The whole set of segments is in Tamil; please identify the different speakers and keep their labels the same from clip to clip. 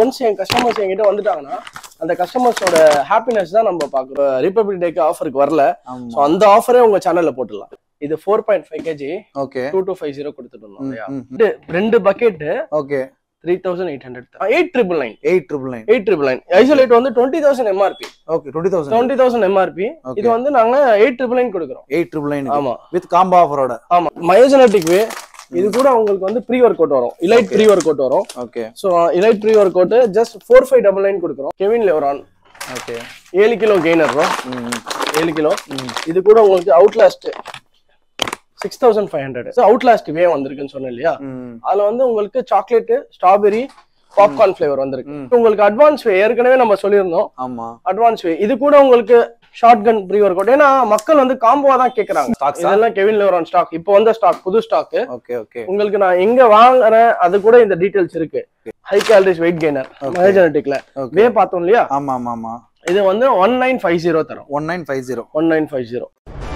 Speaker 1: ஒன்ஸ் என் கஸ்டமர்ஸ் என்கிட்ட வந்துட்டாங்கன்னா அந்த கஸ்டமர்ஸோட ஹாப்பினஸ் தான் நம்ம பார்க்குறோம் ரிப்பப்ளிக் டேக்கு ஆஃபருக்கு வரல
Speaker 2: ஆமா
Speaker 1: ஸோ அந்த ஆஃபரே உங்க சேனல்ல போட்டுடலாம் இது four point five KG
Speaker 2: okay
Speaker 1: two two five zero கொடுத்துட்டு இருந்தோம் இல்லையா
Speaker 2: ம், ம்.
Speaker 1: இது ரெண்டு bucket
Speaker 2: okay
Speaker 1: three thousand eight hundred eight triple nine
Speaker 2: eight triple nine
Speaker 1: eight triple nine isolate வந்து twenty thousand MRP
Speaker 2: okay twenty thousand
Speaker 1: twenty thousand MRP
Speaker 2: Okay.
Speaker 1: இது வந்து நாங்க எயிட் ட்ரிபிள் நைன் கொடுக்குறோம்
Speaker 2: எயிட் ட்ரிபிள் நைன்
Speaker 1: ஆமா
Speaker 2: வித் காம்போ ஆஃபரோட
Speaker 1: ஆமா மயோஜெனட்டிக் வே இது கூட உங்களுக்கு வந்து ப்ரீ ஒர்க் அவுட் வரும் இலைட் ப்ரீ ஒர்க் அவுட் வரும்
Speaker 2: okay
Speaker 1: so elite pre workout just four five double nine கொடுக்குறோம் கெவின் லெவரான்
Speaker 2: ஓகே
Speaker 1: ஏழு கிலோ கெய்னர் வரும்
Speaker 2: ம்
Speaker 1: ஏழு கிலோ இது கூட உங்களுக்கு Outlast six thousand five hundred so Outlast whey வந்திருக்குன்னு சொன்னேன் இல்லையா
Speaker 2: ம்
Speaker 1: அதுல வந்து உங்களுக்கு சாக்லேட் ஸ்ட்ராபெரி பாப்கார்ன் ஃபிளேவர் வந்திருக்கு
Speaker 2: ம்.
Speaker 1: உங்களுக்கு அட்வான்ஸ் வே ஏற்கனவே நம்ம சொல்லியிருந்தோம்
Speaker 2: ஆமா
Speaker 1: அட்வான்ஸ் வே இது கூட உங்களுக்கு shotgun pre workout ஏன்னா மக்கள் வந்து காம்போவா தான் கேக்குறாங்க
Speaker 2: Stocks ஆ?
Speaker 1: இதெல்லாம் கெவின் லெவரான் ஸ்டாக் இப்போ வந்த ஸ்டாக் புது ஸ்டாக்
Speaker 2: ஓகே ஓகே
Speaker 1: உங்களுக்கு நான் எங்க வாங்குறேன் அது கூட இந்த டீடைல்ஸ் இருக்கு ஹை கேலரிஸ் வெயிட் கெய்னர் மயோஜெனட்டிக்ல
Speaker 2: ஓகே
Speaker 1: வே பார்த்தோம் இல்லையா
Speaker 2: ஆமா ஆமா ஆமா
Speaker 1: இது வந்து ஒன் நைன் ஃபைவ் ஜீரோ தரும்
Speaker 2: one nine five zero
Speaker 1: one nine five zero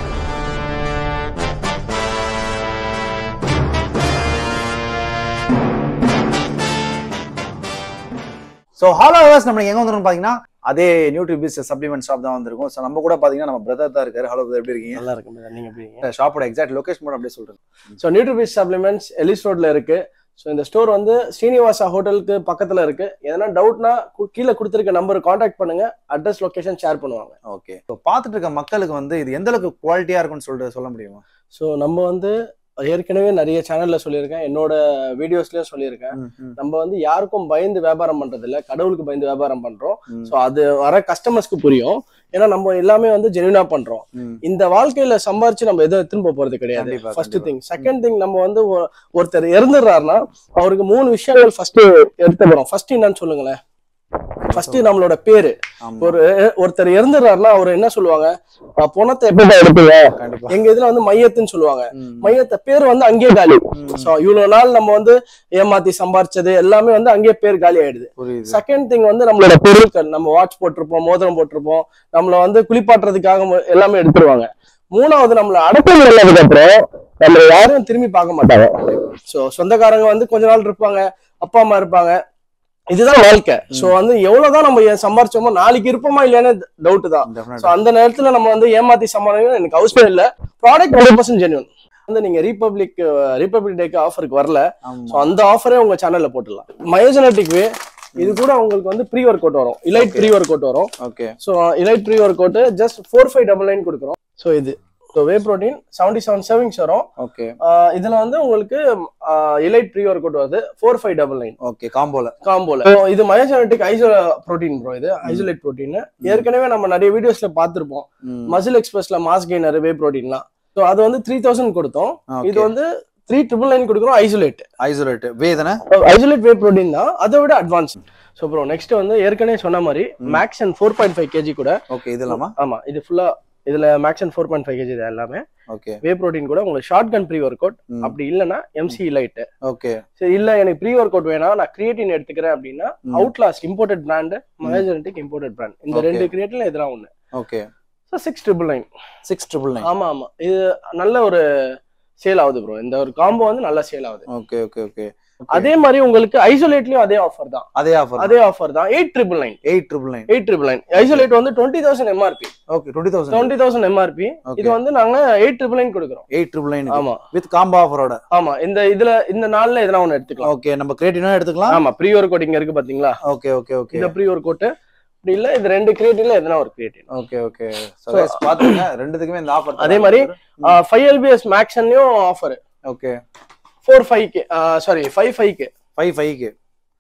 Speaker 2: so hollow hours நம்ம எங்க வந்துரும் பாத்தீங்கன்னா அதே நியூட்ரிபிஸ் சப்ளிமெண்ட் ஷாப் தான் வந்திருக்கும் ஸோ நம்ம கூட பாத்தீங்கன்னா நம்ம பிரதர் தான் இருக்காரு ஹலோ எப்படி இருக்கீங்க
Speaker 1: நல்லா இருக்கு brother. நீங்க எப்படி இருக்கீங்க
Speaker 2: ஷாப்போட எக்ஸாக்ட் லொகேஷன் மட்டும் அப்படியே சொல்றேன்
Speaker 1: ஸோ நியூட்ரிபிஸ் சப்ளிமெண்ட்ஸ் எலிஸ் ரோட்ல இருக்கு ஸோ இந்த ஸ்டோர் வந்து ஸ்ரீனிவாசா ஹோட்டலுக்கு பக்கத்துல இருக்கு எதனா டவுட்னா கீழே கொடுத்துருக்க நம்பர் காண்டாக்ட் பண்ணுங்க அட்ரஸ் லொகேஷன் ஷேர் பண்ணுவாங்க
Speaker 2: ஓகே இப்போ பார்த்துட்டு இருக்க மக்களுக்கு வந்து இது எந்த அளவுக்கு குவாலிட்டியா இருக்கும்னு சொல்லிட்டு சொல்ல முடியுமா
Speaker 1: ஸோ நம்ம வந்து ஏற்கனவே நிறைய சேனல்ல சொல்லியிருக்கேன் என்னோட வீடியோஸ்லயும் சொல்லியிருக்கேன்
Speaker 2: ம், ம்,
Speaker 1: நம்ம வந்து யாருக்கும் பயந்து வியாபாரம் பண்றது இல்ல கடவுளுக்கு பயந்து வியாபாரம் பண்றோம்
Speaker 2: ம்,
Speaker 1: ஸோ அது வர கஸ்டமர்ஸ்க்கு புரியும் ஏன்னா நம்ம எல்லாமே வந்து ஜெனுவினா பண்றோம்
Speaker 2: ம்.
Speaker 1: இந்த வாழ்க்கையில சம்பாரிச்சு நம்ம எதுவும் திரும்ப போறது கிடையாது
Speaker 2: கண்டிப்பா,
Speaker 1: ஃபர்ஸ்ட்
Speaker 2: கண்டிப்பா.
Speaker 1: திங் செகண்ட் திங் நம்ம வந்து ஒ- ஒருத்தர் இறந்துடுறாருன்னா அவருக்கு மூணு விஷயங்கள் ஃபர்ஸ்ட் எடுத்து போறோம் ஃபர்ஸ்ட் என்னன்னு சொல்லுங்களேன் ஃபர்ஸ்ட் நம்மளோட பேரு
Speaker 2: ஆமா.
Speaker 1: ஒரு ஒருத்தர் இறந்துடுறாருன்னா அவர் என்ன சொல்லுவாங்க "அஹ் பணத்தை எப்படி எடுப்பீங்க
Speaker 2: கண்டிப்பா
Speaker 1: எங்க இதுல வந்து மையத்துன்னு சொல்லுவாங்க
Speaker 2: ம்,
Speaker 1: மையத்தை பேர் வந்து அங்கேயே காலி
Speaker 2: ம்.
Speaker 1: சோ இவ்வளவு நாள் நம்ம வந்து ஏமாத்தி சம்பாரிச்சது எல்லாமே வந்து அங்கேயே பேர் காலி ஆயிடுது
Speaker 2: புரியுது
Speaker 1: செகண்ட் திங் வந்து நம்மளோட பொருட்கள் நம்ம வாட்ச் போட்டிருப்போம் மோதிரம் போட்டிருப்போம் நம்மள வந்து குளிப்பாட்டுறதுக்காக மு- எல்லாமே எடுத்துருவாங்க மூணாவது நம்மள அடக்கம் பண்ணதுக்கு அப்புறம் நம்ம யாரும் திரும்பி பார்க்க மாட்டாங்க சோ சொந்தக்காரங்க வந்து கொஞ்ச நாள் இருப்பாங்க அப்பா அம்மா இருப்பாங்க இதுதான் வாழ்க்கை சோ வந்து எவ்வளவுதான் நம்ம ஏ- சம்பாரிச்சோமோ நாளைக்கு இருப்போமா இல்லையானு டவுட் தான்
Speaker 2: Definitely.
Speaker 1: சோ அந்த நேரத்துல நம்ம வந்து ஏமாத்தி சம்பாதிக்கணும் எனக்கு அவசியம் இல்ல ப்ராடக்ட் ஹண்ட்ரட் பர்சன்ட் ஜென்யூன் வந்து நீங்க ரிபப்ளிக் ரிபப்ளிக் டேக்கு ஆஃபருக்கு வரல
Speaker 2: ஆமா.
Speaker 1: சோ அந்த ஆஃபரே உங்க சேனல்ல போட்டுடலாம் மயோஜெனட்டிக் வே இது கூட உங்களுக்கு வந்து ப்ரீ ஒர்க் அவுட் வரும் இலைட் ப்ரீ ஒர்க் அவுட் வரும்
Speaker 2: okay
Speaker 1: so elite pre workout just four five double nine கொடுக்குறோம் ஸோ இது so whey protein seventy seven savings வரும்
Speaker 2: ஓகே
Speaker 1: ஆஹ் இதுல வந்து உங்களுக்கு இலைட் ப்ரீ ஒர்க் அவுட் வருது four five double nine
Speaker 2: okay காம்போல
Speaker 1: காம்போல So, இது மயோஜெனட்டிக் ஐசோ ப்ரோட்டீன் ப்ரோ இது ஐசோலேட் ப்ரோட்டீன் ஏற்கனவே நம்ம நிறைய வீடியோஸ்ல பார்த்திருப்போம்
Speaker 2: ம்.
Speaker 1: மசில் எக்ஸ்பிரஸ்ல மாஸ் கெய்னர் வே ப்ரோட்டீன்லாம் ஸோ அது வந்து த்ரீ தௌசண்ட் கொடுத்தோம்
Speaker 2: Okay.
Speaker 1: இது வந்து த்ரீ ட்ரிபிள் நைன் கொடுக்குறோம் ஐசோலேட்
Speaker 2: ஐசோலேட் வே தானே
Speaker 1: ஐசோலேட் வே ப்ரோட்டீன் தான் அதை விட அட்வான்ஸ் ஸோ ப்ரோ நெக்ஸ்ட் வந்து ஏற்கனவே சொன்ன மாதிரி max and four point five KG கூட
Speaker 2: ஓகே இது இல்லாமா
Speaker 1: ஆமா இது ஃபுல்லா இதுல max and four point five KG இது எல்லாமே
Speaker 2: ஓகே
Speaker 1: வே ப்ரோட்டீன் கூட உங்களுக்கு shotgun pre workout
Speaker 2: ம்.
Speaker 1: அப்படி இல்லைன்னா எம்சி லைட்
Speaker 2: ஓகே
Speaker 1: சரி இல்ல எனக்கு ப்ரீ ஒர்க் அவுட் வேணாம் நான் கிரியேட்டின் எடுத்துக்கிறேன் அப்படின்னா
Speaker 2: ம்.
Speaker 1: Outlast imported brand Myogenetic imported brand இந்த
Speaker 2: Okay.
Speaker 1: ரெண்டு கிரியேட்டில் எதிராக ஒண்ணு
Speaker 2: okay
Speaker 1: so six triple nine
Speaker 2: six triple nine
Speaker 1: ஆமா ஆமா இது நல்ல ஒரு சேல் ஆகுது ப்ரோ இந்த ஒரு காம்போ வந்து நல்லா சேல் ஆகுது
Speaker 2: ஓகே ஓகே ஓகே
Speaker 1: அதே மாதிரி உங்களுக்கு ஐசோலேட்லயும் அதே ஆஃபர் தான்
Speaker 2: அதே ஆஃபர்
Speaker 1: அதே ஆஃபர் தான் eight triple nine
Speaker 2: eight triple nine
Speaker 1: eight triple nine isolate வந்து twenty thousand MRP
Speaker 2: okay twenty thousand
Speaker 1: twenty thousand MRP
Speaker 2: okay
Speaker 1: இது வந்து நாங்க எயிட் ட்ரிபிள் நைன் கொடுக்குறோம்
Speaker 2: எயிட் ட்ரிபிள் நைன்
Speaker 1: ஆமா
Speaker 2: வித் காம்போ ஆஃபரோட
Speaker 1: ஆமா இந்த இதுல இந்த நாள்ல எதனா ஒண்ணு எடுத்துக்கலாம்
Speaker 2: ஓகே நம்ம கிரியேட்டினா எடுத்துக்கலாம்
Speaker 1: ஆமா ப்ரீ ஒர்க் அவுட் இங்க இருக்கு பாத்தீங்களா
Speaker 2: ஓகே ஓகே ஓகே
Speaker 1: இந்த ப்ரீ ஒர்க் அவுட் இப்படி இல்ல இது ரெண்டு கிரியேட்டிவ்ல எதனா ஒரு கிரியேட்டிவ்
Speaker 2: ஓகே ஓகே ஸோ பாத்துங்க ரெண்டுத்துக்குமே இந்த ஆஃபர்
Speaker 1: அதே மாதிரி ஃபைவ் எல்பிஎஸ் மேக்ஸன்லயும் offer
Speaker 2: okay
Speaker 1: four five K sorry five five K
Speaker 2: five ஃபைவ்க்கு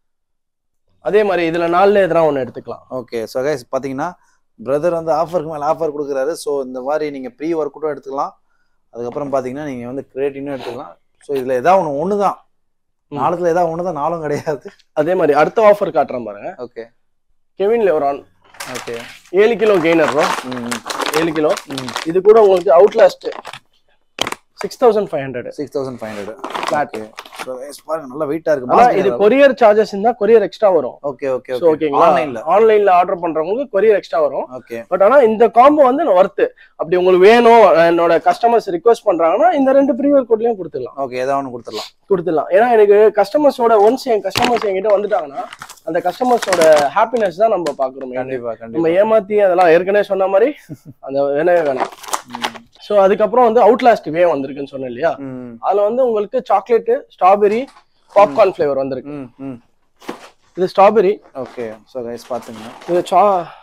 Speaker 1: அதே மாதிரி இதுல நாலுல எதனா ஒண்ணு எடுத்துக்கலாம்
Speaker 2: ஓகே ஸோ கைஸ் பார்த்தீங்கன்னா பிரதர் வந்து ஆஃபருக்கு மேலே ஆஃபர் கொடுக்குறாரு ஸோ இந்த மாதிரி நீங்கள் ப்ரீ ஒர்க் அவுட்டும் எடுத்துக்கலாம் அதுக்கப்புறம் பார்த்தீங்கன்னா நீங்கள் வந்து கிரியேட்டினும் எடுத்துக்கலாம் ஸோ இதில் ஏதாவது ஒன்று ஒன்று தான்
Speaker 1: ம்.
Speaker 2: நாலுத்துல ஏதாவது ஒன்று தான் நாளும் கிடையாது
Speaker 1: அதே மாதிரி அடுத்த ஆஃபர் காட்டுறேன் பாருங்க
Speaker 2: ஓகே
Speaker 1: கெவின் லெவரான்
Speaker 2: ஓகே
Speaker 1: ஏழு கிலோ கெய்னர்
Speaker 2: ம்
Speaker 1: ஏழு கிலோ
Speaker 2: ம்
Speaker 1: இது கூட உங்களுக்கு Outlast six thousand five hundred
Speaker 2: six thousand five hundred
Speaker 1: Flat.
Speaker 2: Okay so so பாருங்க நல்லா வெயிட்டா இருக்கு
Speaker 1: ஆனா இது கொரியர் சார்ஜஸ் இருந்தா கொரியர் எக்ஸ்ட்ரா வரும்
Speaker 2: ஓகே ஓகே
Speaker 1: So, ஓகேங்களா
Speaker 2: ஆன்லைன்ல
Speaker 1: ஆன்லைன்ல ஆர்டர் பண்றவங்களுக்கு கொரியர் எக்ஸ்ட்ரா வரும்
Speaker 2: ஓகே
Speaker 1: பட் ஆனா இந்த காம்போ வந்து ஒர்த்து அப்படி உங்களுக்கு வேணும் என்னோட கஸ்டமர்ஸ் ரிக்வஸ்ட் பண்றாங்கன்னா இந்த ரெண்டு ப்ரீமியர் கோட்லயும் கொடுத்துடலாம்
Speaker 2: ஓகே ஏதாவது ஒன்று கொடுத்துடலாம்
Speaker 1: கொடுத்துடலாம் ஏன்னா எனக்கு கஸ்டமர்ஸோட ஒன்ஸ் என் கஸ்டமர்ஸ் என்கிட்ட வந்துட்டாங்கன்னா அந்த கஸ்டமர்ஸோட ஹாப்பினஸ் தான் நம்ம பாக்குறோம்
Speaker 2: கண்டிப்பா
Speaker 1: நம்ம
Speaker 2: கண்டிப்பா
Speaker 1: ஏமாத்தி அதெல்லாம் ஏற்கனவே சொன்ன மாதிரி அந்த வேணவே வேணாம் ஸோ அதுக்கப்புறம் வந்து அவுட்லாஸ்ட் வே வந்திருக்குன்னு சொன்னேன் இல்லையா
Speaker 2: ம்
Speaker 1: அதுல வந்து உங்களுக்கு சாக்லேட் ஸ்ட்ராபெரி பாப்கார்ன் ஃபிளேவர் வந்திருக்கு
Speaker 2: ம் ம்
Speaker 1: இது ஸ்ட்ராபெரி
Speaker 2: ஓகே ஸோ கைஸ் பாத்துங்க
Speaker 1: இது சா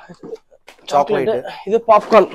Speaker 1: சாக்லேட் இது பாப்கார்ன்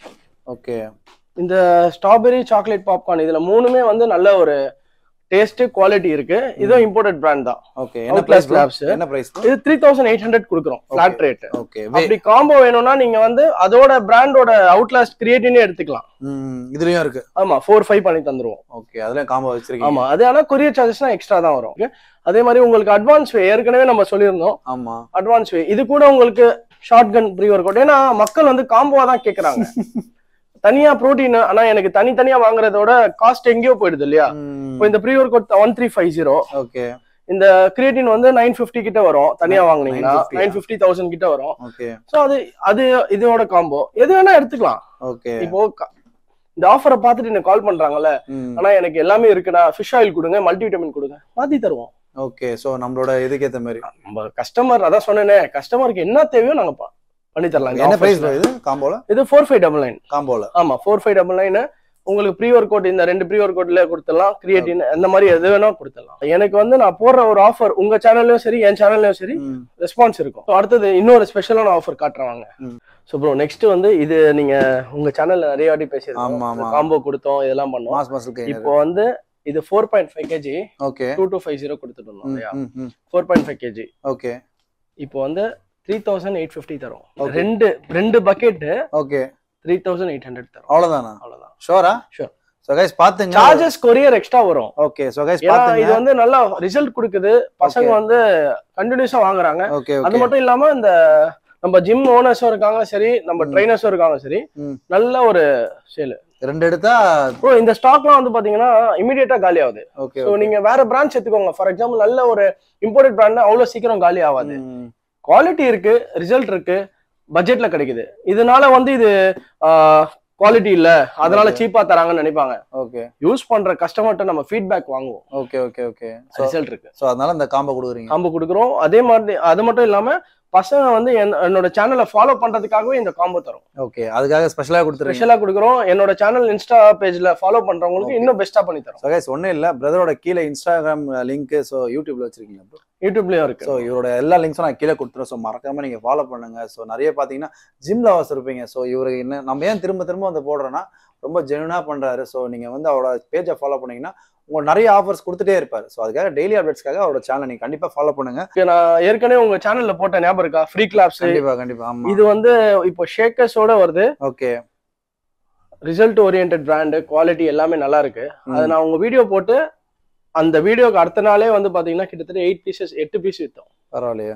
Speaker 2: ஓகே
Speaker 1: இந்த ஸ்ட்ராபெரி சாக்லேட் பாப்கார்ன் இதுல மூணுமே வந்து நல்ல ஒரு டேஸ்ட் குவாலிட்டி இருக்கு இதுவும் இம்போர்ட்டட் பிராண்ட் தான்
Speaker 2: ஓகே என்ன
Speaker 1: Outlast
Speaker 2: பிரைஸ்
Speaker 1: Labs.
Speaker 2: என்ன பிரைஸ்
Speaker 1: இது த்ரீ தௌசண்ட் எயிட் ஹண்ட்ரட் கொடுக்குறோம் ஃபிளாட் ரேட்
Speaker 2: ஓகே
Speaker 1: அப்படி காம்போ வேணும்னா நீங்க வந்து அதோட பிராண்டோட அவுட்லாஸ்ட் கிரியேட்டினே எடுத்துக்கலாம்
Speaker 2: ம் இதுலயும் இருக்கு
Speaker 1: ஆமா ஃபோர் ஃபைவ் பண்ணி தந்துருவோம்
Speaker 2: ஓகே அதுலயும் காம்போ வச்சிருக்கீங்க
Speaker 1: ஆமா அது ஆனா கொரியர் சார்ஜஸ்னா எக்ஸ்ட்ரா தான் வரும் Okay? அதே மாதிரி உங்களுக்கு அட்வான்ஸ் வே ஏற்கனவே நம்ம சொல்லியிருந்தோம்
Speaker 2: ஆமா
Speaker 1: அட்வான்ஸ் வே இது கூட உங்களுக்கு shotgun pre workout ஏன்னா மக்கள் வந்து காம்போவா தான் கேக்குறாங்க தனியா புரோட்டீன் ஆனா எனக்கு தனித்தனியா வாங்குறதோட காஸ்ட் எங்கேயோ போயிடுது இல்லையா இப்போ இந்த pre workout one three five zero
Speaker 2: okay
Speaker 1: இந்த கிரியேட்டின் வந்து நைன் ஃபிஃப்டி கிட்ட வரும் தனியா வாங்குனீங்கன்னா
Speaker 2: 950
Speaker 1: நைன் ஃபிஃப்டி தௌசண்ட் கிட்ட வரும்
Speaker 2: ஓகே
Speaker 1: ஸோ அது அது இதோட காம்போ எது வேணா எடுத்துக்கலாம்
Speaker 2: ஓகே
Speaker 1: இப்போ க- இந்த ஆஃபரை பார்த்துட்டு எனக்கு கால் பண்றாங்கல்ல
Speaker 2: ம்
Speaker 1: ஆனா எனக்கு எல்லாமே இருக்குண்ணா ஃபிஷ் ஆயில் கொடுங்க மல்டிவிட்டமின் கொடுங்க மாத்தி தருவோம்
Speaker 2: ஓகே ஸோ நம்மளோட இதுக்கு ஏத்த மாதிரி
Speaker 1: நம்ம கஸ்டமர் அதான் சொன்னேனே கஸ்டமருக்கு என்ன தேவையோ நாங்க ப- பண்ணி தரலாம் இந்த
Speaker 2: என்ன
Speaker 1: offers
Speaker 2: பிரைஸ்
Speaker 1: ல.
Speaker 2: இது காம்போல
Speaker 1: இது ஃபோர் ஃபைவ் டபுள் நைன்
Speaker 2: காம்போல
Speaker 1: ஆமா ஃபோர் ஃபைவ் டபுள் நைன் உங்களுக்கு ப்ரீ ஒர்க் அவுட் இந்த ரெண்டு ப்ரீ ஒர்க் அவுட்ல கொடுத்துடலாம் கிரியேட்டின் அந்த மாதிரி எது வேணா கொடுத்துடலாம் எனக்கு வந்து நான் போடுற ஒரு ஆஃபர் உங்க சேனல்லையும் சரி என் சேனல்லையும் சரி
Speaker 2: ம்
Speaker 1: ரெஸ்பான்ஸ் இருக்கும் So, அடுத்தது இன்னொரு ஸ்பெஷலான ஆஃபர் காட்டுறாங்க
Speaker 2: ம்.
Speaker 1: ஸோ ப்ரோ நெக்ஸ்ட் வந்து இது நீங்க உங்க சேனல்ல நிறைய வாட்டி பேசியிருக்கோம்
Speaker 2: ஆமா, ஆமா.
Speaker 1: காம்போ கொடுத்தோம் இதெல்லாம் பண்ணோம்
Speaker 2: மாஸ் மசில் கெய்னர்
Speaker 1: இப்போ வந்து இது four point five KG
Speaker 2: okay
Speaker 1: two two five zero கொடுத்துட்டு இருந்தோம் இல்லையா
Speaker 2: ம் ம்
Speaker 1: four point five KG
Speaker 2: okay
Speaker 1: இப்போ வந்து த்ரீ தௌசண்ட் எயிட் ஃபிஃப்டி தரும்
Speaker 2: Okay.
Speaker 1: ரெண்டு ரெண்டு bucket
Speaker 2: okay
Speaker 1: three thousand eight hundred தரும்
Speaker 2: அவ்வளவுதானா
Speaker 1: அவ்வளவுதான்
Speaker 2: ஷோரா
Speaker 1: Sure.
Speaker 2: ஸோ கைஸ் பாத்துங்க
Speaker 1: சார்ஜஸ் கொரியர் எக்ஸ்ட்ரா வரும்
Speaker 2: ஓகே ஸோ கைஸ்
Speaker 1: ஏன்னா
Speaker 2: பாத்துங்க
Speaker 1: இது வந்து நல்லா ரிசல்ட் கொடுக்குது பசங்க
Speaker 2: Okay.
Speaker 1: வந்து கண்டினியூஸா வாங்குறாங்க
Speaker 2: ஓகே
Speaker 1: அது
Speaker 2: ஓகே
Speaker 1: மட்டும் இல்லாம இந்த நம்ம ஜிம் ஓனர்ஸும் இருக்காங்க சரி நம்ம
Speaker 2: ம்.
Speaker 1: ட்ரைனர்ஸும் இருக்காங்க சரி
Speaker 2: ம்.
Speaker 1: நல்ல ஒரு சேல்
Speaker 2: ரெண்டு எடுத்தா
Speaker 1: ப்ரோ இந்த ஸ்டாக்லாம் வந்து பாத்தீங்கன்னா இமீடியட்டா காலி ஆகுது
Speaker 2: ஓகே
Speaker 1: ஸோ நீங்க வேற பிரான்ச் எடுத்துக்கோங்க ஃபார் எக்ஸாம்பிள் நல்ல ஒரு இம்போர்ட்டட் பிராண்ட் அவ்வளவு சீக்கிரம் காலி ஆகாது
Speaker 2: ம்
Speaker 1: குவாலிட்டி இருக்கு ரிசல்ட் இருக்கு பட்ஜெட்ல கிடைக்குது இதனால வந்து இது குவாலிட்டி இல்ல அதனால
Speaker 2: Okay.
Speaker 1: சீப்பா தராங்கன்னு நினைப்பாங்க
Speaker 2: ஓகே
Speaker 1: யூஸ் பண்ற கஸ்டமர்கிட்ட நம்ம ஃபீட்பேக் வாங்குவோம்
Speaker 2: okay okay okay so
Speaker 1: result இருக்கு
Speaker 2: ஸோ அதனால இந்த காம்போ கொடுக்குறீங்க
Speaker 1: காம்போ கொடுக்குறோம் அதே மாதிரி அது மட்டும் இல்லாம பசங்க வந்து என்- என்னோட சேனலை ஃபாலோ பண்றதுக்காகவே இந்த காம்போ தரும்
Speaker 2: ஓகே அதுக்காக ஸ்பெஷலாக கொடுத்துருங்க
Speaker 1: ஸ்பெஷலா கொடுக்குறோம் என்னோட சேனல் இன்ஸ்டா பேஜ்ல ஃபாலோ பண்றவங்களுக்கு
Speaker 2: Okay.
Speaker 1: இன்னும் பெஸ்டா பண்ணி தரோம்
Speaker 2: ஸோ கைஸ் ஒன்றும் இல்லை பிரதரோட கீழே இன்ஸ்டாகிராம் லிங்க் ஸோ யூடியூப்ல வச்சிருக்கீங்க ப்ரோ
Speaker 1: யூடியூப்லயும் இருக்கு
Speaker 2: ஸோ இவரோட எல்லா லிங்க்ஸும் நான் கீழே கொடுத்துறேன் ஸோ மறக்காம நீங்க ஃபாலோ பண்ணுங்க ஸோ நிறைய பார்த்தீங்கன்னா ஜிம் லவர்ஸ் இருப்பீங்க ஸோ இவருக்கு என்ன நம்ம ஏன் திரும்ப திரும்ப வந்து போடுறோன்னா ரொம்ப ஜெனுனா பண்றாரு ஸோ நீங்க வந்து அவரோட பேஜை ஃபாலோ பண்ணீங்கன்னா உங்களுக்கு நிறைய ஆஃபர்ஸ் கொடுத்துட்டே இருப்பாரு ஸோ அதுக்காக டெய்லி அப்டேட்ஸ்க்காக அவரோட சேனல் நீங்க கண்டிப்பா ஃபாலோ பண்ணுங்க
Speaker 1: Okay, நான் ஏற்கனவே உங்க சேனல்ல போட்ட ஞாபகம் இருக்கா ஃப்ரீ கிளாப்ஸ்
Speaker 2: கண்டிப்பா கண்டிப்பா ஆமா
Speaker 1: இது வந்து இப்போ ஷேக்கர்ஸோட வருது
Speaker 2: okay
Speaker 1: result oriented brand quality எல்லாமே நல்லா இருக்கு அது நான் உங்க வீடியோ போட்டு அந்த வீடியோக்கு அடுத்த நாளே வந்து பாத்தீங்கன்னா கிட்டத்தட்ட எயிட் பீசஸ் எட்டு பீஸ் வித்தோம்
Speaker 2: பரவாயில்லையே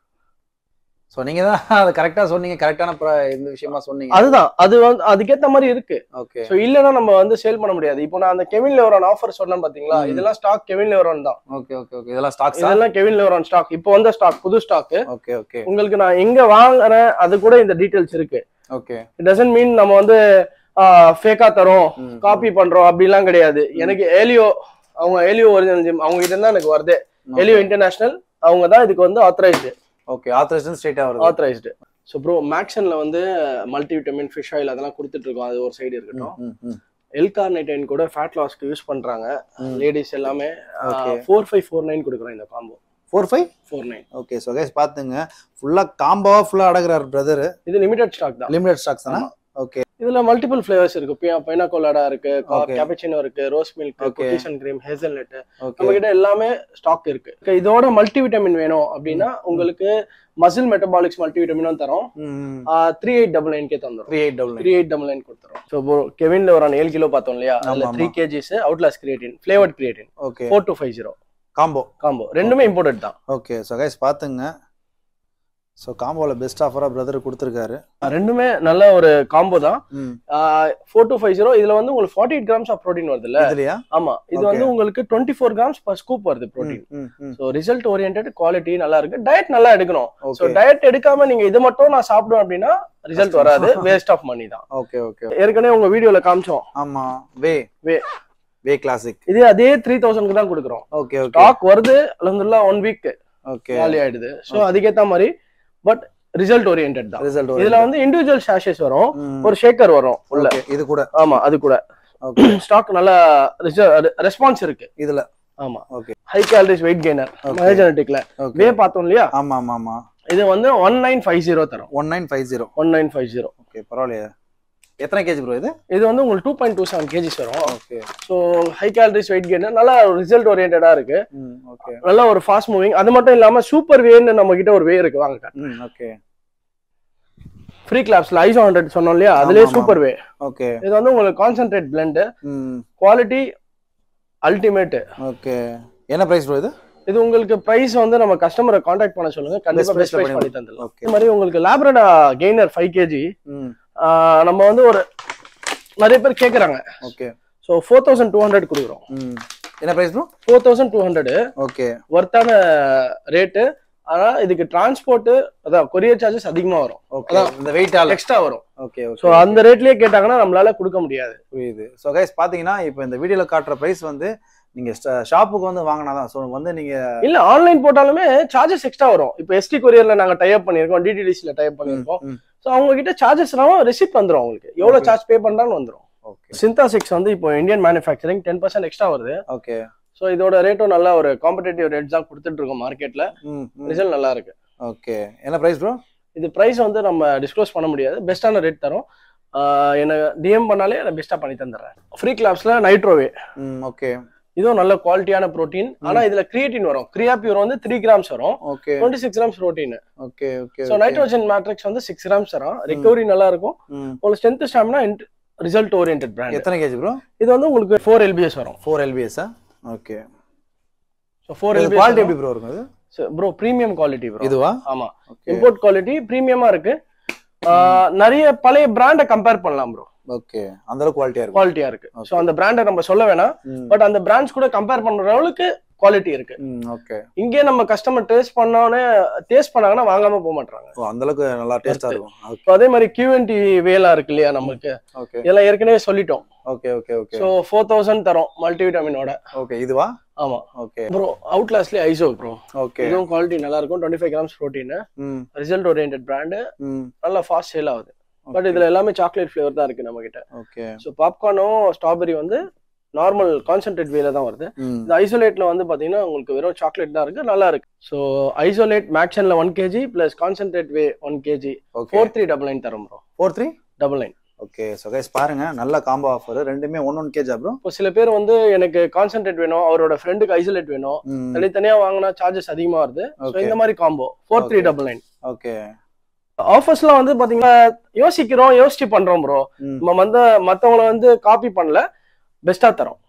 Speaker 2: ஸோ நீங்க தான் அதை கரெக்டா சொன்னீங்க கரெக்டான இந்த விஷயமா சொன்னீங்க
Speaker 1: அதுதான் அது வந்து அதுக்கேத்த மாதிரி இருக்கு
Speaker 2: ஓகே
Speaker 1: சோ இல்லைன்னா நம்ம வந்து சேல் பண்ண முடியாது இப்போ நான் அந்த கெவின் லெவரான் ஆஃபர் சொன்னேன் பாத்தீங்களா
Speaker 2: ம்.
Speaker 1: இதெல்லாம் ஸ்டாக் கெவின் லெவரான் தான்
Speaker 2: ஓகே ஓகே ஓகே இதெல்லாம் ஸ்டாக்ஸ்
Speaker 1: இதெல்லாம் கெவின் லெவரான் ஸ்டாக் இப்போ வந்த ஸ்டாக் புது ஸ்டாக்
Speaker 2: ஓகே ஓகே
Speaker 1: உங்களுக்கு நான் எங்க வாங்குறேன் அது கூட இந்த டீடைல்ஸ் இருக்கு
Speaker 2: ஓகே
Speaker 1: இட் டசன்ட் மீன் நம்ம வந்து ஃபேக்கா தரோம் காப்பி பண்றோம் அப்படிலாம் கிடையாது எனக்கு ஏலியோ அவங்க ஏலியோ ஒரிஜினல் ஜிம் அவங்க கிட்ட தான் எனக்கு வருது ஏலியோ இன்டர்நேஷனல் அவங்க தான் இதுக்கு வந்து ஆத்தரைஸ்டு
Speaker 2: ஓகே ஆத்தரைசேஷன் ஸ்ட்ரைட்டா வருது
Speaker 1: ஆத்தரைஸ்டு ஸோ ப்ரோ மேக்ஸன்ல வந்து மல்டி விட்டமின் ஃபிஷ் ஆயில் அதெல்லாம் கொடுத்துட்டு இருக்கோம் அது ஒரு சைடு இருக்கட்டும்
Speaker 2: ம், ம்,
Speaker 1: எல் கார்னைடைன் கூட ஃபேட் லாஸ்க்கு யூஸ் பண்றாங்க
Speaker 2: ம்.
Speaker 1: லேடிஸ் எல்லாமே
Speaker 2: Okay.
Speaker 1: Four five four nine கொடுக்குறோம் இந்த combo
Speaker 2: four five
Speaker 1: four nine
Speaker 2: okay so guys பார்த்துங்க ஃபுல்லாக காம்பாவா ஃபுல்லாக அடங்குறாரு பிரதர்
Speaker 1: இது லிமிடெட் ஸ்டாக் தான்
Speaker 2: லிமிடெட் ஸ்டாக்ஸ் தானே ஓகே
Speaker 1: இதுல மல்டிபிள் ஃபிளேவர்ஸ் இருக்கு பியா பைனாகோலாடா இருக்கு
Speaker 2: Okay.
Speaker 1: கேபச்சினோ இருக்கு rose milk
Speaker 2: Okay.
Speaker 1: Cookies and cream hazelnut
Speaker 2: okay
Speaker 1: நம்ம கிட்ட எல்லாமே ஸ்டாக் இருக்கு Okay, இதோட மல்டி விட்டமின் வேணும் அப்படின்னா உங்களுக்கு மசில் மெட்டபாலிக்ஸ் மல்டி விட்டமினும் தரோம் த்ரீ எயிட் டபுள் நைன்கே தந்துடும்
Speaker 2: three eight double
Speaker 1: three eight double nine கொடுத்துரும் ஸோ கெவின்ல ஒரு ஏழு கிலோ பார்த்தோம் இல்லையா அதுல
Speaker 2: ஆமா,
Speaker 1: three KGs Outlast creatine flavoured creatine
Speaker 2: okay
Speaker 1: four two five zero
Speaker 2: combo
Speaker 1: combo ரெண்டுமே இம்போர்ட்டட் தான்
Speaker 2: ஓகே ஸோ கைஸ் பார்த்துங்க ஸோ காம்போவில் பெஸ்ட் ஆஃபராக பிரதர் கொடுத்துருக்காரு
Speaker 1: ரெண்டுமே நல்ல ஒரு காம்போ தான்
Speaker 2: ம்
Speaker 1: ஃபோர் டூ ஃபைவ் ஜீரோ இதுல வந்து உங்களுக்கு forty eight grams of protein வருது இல்ல
Speaker 2: இதுலையா
Speaker 1: ஆமா இது
Speaker 2: Okay.
Speaker 1: வந்து உங்களுக்கு twenty four grams per scoop வருது ப்ரோட்டீன்
Speaker 2: ம் ம்
Speaker 1: ஸோ ரிசல்ட் ஓரியன்ட் குவாலிட்டி நல்லா இருக்கு டயட் நல்லா எடுக்கணும் ஸோ
Speaker 2: ஓகே
Speaker 1: டயட் எடுக்காம நீங்க இது மட்டும் நான் சாப்பிடுவேன் அப்படின்னா ரிசல்ட்
Speaker 2: கஷ்டம்.
Speaker 1: வராது வேஸ்ட் ஆஃப் மணி தான்
Speaker 2: ஓகே ஓகே
Speaker 1: ஏற்கனவே உங்க வீடியோல காமிச்சோம்
Speaker 2: ஆமா வே
Speaker 1: வே.
Speaker 2: வே கிளாசிக்
Speaker 1: இது அதே த்ரீ தௌசண்ட்க்கு தான் கொடுக்குறோம்
Speaker 2: ஓகே ஓகே
Speaker 1: ஸ்டாக் வருது அலமதுல்லா ஒன் வீக்
Speaker 2: ஓகே
Speaker 1: காலி ஆயிடுது ஸோ அதுக்கேத்த மாதிரி பட் ரிசல்ட் ஓரியன்ட் தான்
Speaker 2: ரிசல்ட்
Speaker 1: இதுல வந்து இண்டிவிஜுவல் ஷாஷஸ் வரும் ஒரு ஷேக்கர் வரும் உள்ள
Speaker 2: ஓகே இது கூட
Speaker 1: ஆமா அது கூட
Speaker 2: ஓகே
Speaker 1: ஸ்டாக் நல்ல ரெஸ்பான்ஸ் இருக்கு
Speaker 2: இதுல
Speaker 1: ஆமா
Speaker 2: okay
Speaker 1: high calories weight gainer
Speaker 2: Okay.
Speaker 1: மயோஜெனட்டிக்ல
Speaker 2: ஓகே
Speaker 1: வே பார்த்தோம் இல்லையா
Speaker 2: ஆமா ஆமா ஆமா
Speaker 1: இது வந்து ஒன் நைன் ஃபைவ் ஜீரோ தரும்
Speaker 2: one nine five zero
Speaker 1: one nine five zero
Speaker 2: okay பரவாயில்லையே எத்தனை கேஜி ப்ரோ இது
Speaker 1: இது வந்து உங்களுக்கு two point two seven KGs வரும்
Speaker 2: okay
Speaker 1: so high calories weight gainer நல்லா ரிசல்ட் ஓரியன்டா இருக்கு
Speaker 2: ம் ஓகே
Speaker 1: நல்ல ஒரு ஃபாஸ்ட் மூவிங் அது மட்டும் இல்லாம சூப்பர் வேன்னு நம்ம கிட்ட ஒரு வே இருக்கு வாங்க
Speaker 2: ம் ஓகே
Speaker 1: ஃப்ரீ கிளாப்ஸ்ல ஐசோ ஹண்ட்ரட் சொன்னோம் இல்லையா அதுலயே
Speaker 2: ஆமா, ஆமா.
Speaker 1: சூப்பர் வே
Speaker 2: ஓகே
Speaker 1: இது வந்து உங்களுக்கு கான்சென்ட்ரேட் பிளெண்ட்
Speaker 2: ம்
Speaker 1: குவாலிட்டி அல்டிமேட்
Speaker 2: ஓகே என்ன பிரைஸ் ப்ரோ இது
Speaker 1: இது உங்களுக்கு பிரைஸ் வந்து நம்ம கஸ்டமரை காண்டாக்ட் பண்ண சொல்லுங்க கண்டிப்பா
Speaker 2: Best price
Speaker 1: பெஸ்ட்
Speaker 2: ல
Speaker 1: பிரைஸ்
Speaker 2: பண்ணி
Speaker 1: பண்ணி தந்துடலாம்
Speaker 2: ஓகே
Speaker 1: இது மாதிரி உங்களுக்கு லேப்ரடா கெய்னர் ஃபைவ் கேஜி
Speaker 2: ம்
Speaker 1: நம்ம வந்து ஒரு நிறைய பேர் கேக்குறாங்க
Speaker 2: okay
Speaker 1: so four thousand two hundred கொடுக்குறோம்
Speaker 2: ம் என்ன price bro
Speaker 1: four thousand two hundred
Speaker 2: okay
Speaker 1: ஒர்த்தான ரேட்டு ஆனா இதுக்கு டிரான்ஸ்போர்ட் அதான் கொரியர் சார்ஜஸ் அதிகமா வரும்
Speaker 2: ஓகே
Speaker 1: அதான்.
Speaker 2: இந்த வெயிட் ஆல
Speaker 1: எக்ஸ்ட்ரா வரும்
Speaker 2: ஓகே
Speaker 1: ஸோ
Speaker 2: ஓகே
Speaker 1: அந்த ரேட்லயே கேட்டாங்கன்னா நம்மளால கொடுக்க முடியாது
Speaker 2: புரியுது ஸோ கைஸ் பாத்தீங்கன்னா இப்போ இந்த வீடியோல காட்டுற பிரைஸ் வந்து நீங்க ஷாப்புக்கு வந்து வாங்கினாதான் ஸோ வந்து நீங்க
Speaker 1: இல்ல ஆன்லைன் போட்டாலுமே சார்ஜஸ் எக்ஸ்ட்ரா வரும் இப்போ எஸ்டி கொரியர்ல நாங்க டைப் பண்ணிருக்கோம் டிடிடிசில டைப் பண்ணிருக்கோம்
Speaker 2: ம்,
Speaker 1: ஸோ அவங்க கிட்ட சார்ஜஸ்னாலும் ரெசிப்ட் வந்துரும் உங்களுக்கு எவ்வளவு
Speaker 2: Okay.
Speaker 1: சார்ஜ் பே பண்றான்னு வந்துரும்
Speaker 2: ஓகே
Speaker 1: சிந்தாசிக்ஸ் வந்து இப்போ Indian manufacturing ten percent extra வருது
Speaker 2: ஓகே
Speaker 1: ஸோ இதோட ரேட்டும் நல்ல ஒரு காம்படேட்டிவ் ரேட் தான் கொடுத்துட்டு இருக்கோம் மார்க்கெட்ல
Speaker 2: ம்
Speaker 1: ரிசல்ட் நல்லா இருக்கு
Speaker 2: ஓகே என்ன பிரைஸ் ப்ரோ
Speaker 1: இது பிரைஸ் வந்து நம்ம டிஸ்க்ளோஸ் பண்ண முடியாது பெஸ்ட்டான ரேட் தரும் ஆஹ் எனக்கு டிஎம் பண்ணாலே நான் பெஸ்ட்டாக பண்ணி தந்துடுறேன் ஃப்ரீ கிளாப்ஸ்ல நைட்ரோவே
Speaker 2: ம் ஓகே
Speaker 1: இதுவும் நல்ல குவாலிட்டியான ப்ரோட்டீன் ஆனா இதுல கிரியேட்டின் வரும் கிரியாபியூர் வந்து த்ரீ கிராம்ஸ் வரும்
Speaker 2: okay
Speaker 1: twenty six grams protein
Speaker 2: okay okay
Speaker 1: so nitrogen matrix வந்து சிக்ஸ் கிராம்ஸ் தரும் ரெக்கவரி நல்லா இருக்கும்
Speaker 2: ம்
Speaker 1: உங்களுக்கு strength stamina result oriented brand
Speaker 2: எத்தனை கேஜி ப்ரோ
Speaker 1: இது வந்து உங்களுக்கு ஃபோர் எல்பிஎஸ் வரும்
Speaker 2: ஃபோர் எல்பிஎஸ்ஸா okay
Speaker 1: so four
Speaker 2: quality
Speaker 1: LBS
Speaker 2: எப்படி ப்ரோ இருக்கும் இது
Speaker 1: ப்ரோ ப்ரீமியம் குவாலிட்டி ப்ரோ
Speaker 2: இதுவா
Speaker 1: ஆமா
Speaker 2: ஓகே
Speaker 1: இம்போர்ட் குவாலிட்டி ப்ரீமியமா இருக்கு ஆஹ் நிறைய பழைய பிராண்டை கம்பேர் பண்ணலாம் ப்ரோ
Speaker 2: ஓகே அந்த அளவுக்கு குவாலிட்டியா இருக்கும்
Speaker 1: குவாலிட்டியா இருக்கு
Speaker 2: Okay.
Speaker 1: ஸோ அந்த பிராண்டை நம்ம சொல்ல வேணாம்
Speaker 2: ம்,
Speaker 1: பட் அந்த பிராண்ட்ஸ் கூட கம்பேர் பண்ற அளவுக்கு குவாலிட்டி இருக்கு
Speaker 2: ம் ஓகே
Speaker 1: இங்கே நம்ம கஸ்டமர் டேஸ்ட் பண்ணோன்னே டேஸ்ட் பண்ணாங்கன்னா வாங்காம போக மாட்டாங்க
Speaker 2: ஓ அந்த அளவுக்கு நல்லா டேஸ்டா இருக்கும் ஓகே
Speaker 1: ஸோ அதே மாதிரி கியூஎன்டி வேலா இருக்கு இல்லையா நமக்கு
Speaker 2: ஓகே
Speaker 1: இதெல்லாம் ஏற்கனவே சொல்லிட்டோம்
Speaker 2: okay okay okay
Speaker 1: so four thousand தரோம் மல்டிவிட்டமினோட
Speaker 2: ஓகே இதுவா
Speaker 1: ஆமா
Speaker 2: ஓகே
Speaker 1: ப்ரோ அவுட்லாஸ்ட்லேயே ஐசோ ப்ரோ
Speaker 2: ஓகே
Speaker 1: இதுவும் குவாலிட்டி நல்லா இருக்கும் டுவெண்ட்டி ஃபைவ் கிராம்ஸ் ப்ரோட்டீன்
Speaker 2: ம்
Speaker 1: ரிசல்ட் ஓரியன்ட் பிராண்டு
Speaker 2: ம்
Speaker 1: நல்லா ஃபாஸ்ட் சேல் ஆகுது பட் இதுல எல்லாமே சாக்லேட் ஃபிளேவர் தான் இருக்கு நம்ம கிட்ட
Speaker 2: ஓகே
Speaker 1: ஸோ பாப்கார்னும் ஸ்ட்ராபெரி வந்து நார்மல் கான்சென்ட்ரேட் வேல தான் வருது
Speaker 2: ம்
Speaker 1: இந்த ஐசோலேட்ல வந்து பாத்தீங்கன்னா உங்களுக்கு வெறும் சாக்லேட் தான் இருக்கு நல்லா இருக்கு ஸோ ஐசோலேட் மேக்ஷன்ல one KG plus concentrate whey one KG
Speaker 2: okay
Speaker 1: four three double nine தரோம் bro
Speaker 2: four three
Speaker 1: double nine
Speaker 2: okay so guys பாருங்க நல்ல காம்போ ஆஃபர் ரெண்டுமே ஒன் ஒன் கேஜா ப்ரோ
Speaker 1: இப்போ சில பேர் வந்து எனக்கு கான்சென்ட்ரேட் வேணும் அவரோட ஃப்ரெண்டுக்கு ஐசோலேட் வேணும்
Speaker 2: ம்
Speaker 1: தனித்தனியா வாங்கினா சார்ஜஸ் அதிகமா வருது ஸோ
Speaker 2: Okay.
Speaker 1: இந்த மாதிரி combo four three
Speaker 2: Okay.
Speaker 1: Double nine
Speaker 2: okay
Speaker 1: ஆஃபர்ஸ்லாம் வந்து பாத்தீங்கன்னா யோசிக்கிறோம் யோசிச்சு பண்றோம் ப்ரோ
Speaker 2: ம்
Speaker 1: நம்ம வந்து மத்தவங்கள வந்து காப்பி பண்ணல பெஸ்டா தரோம்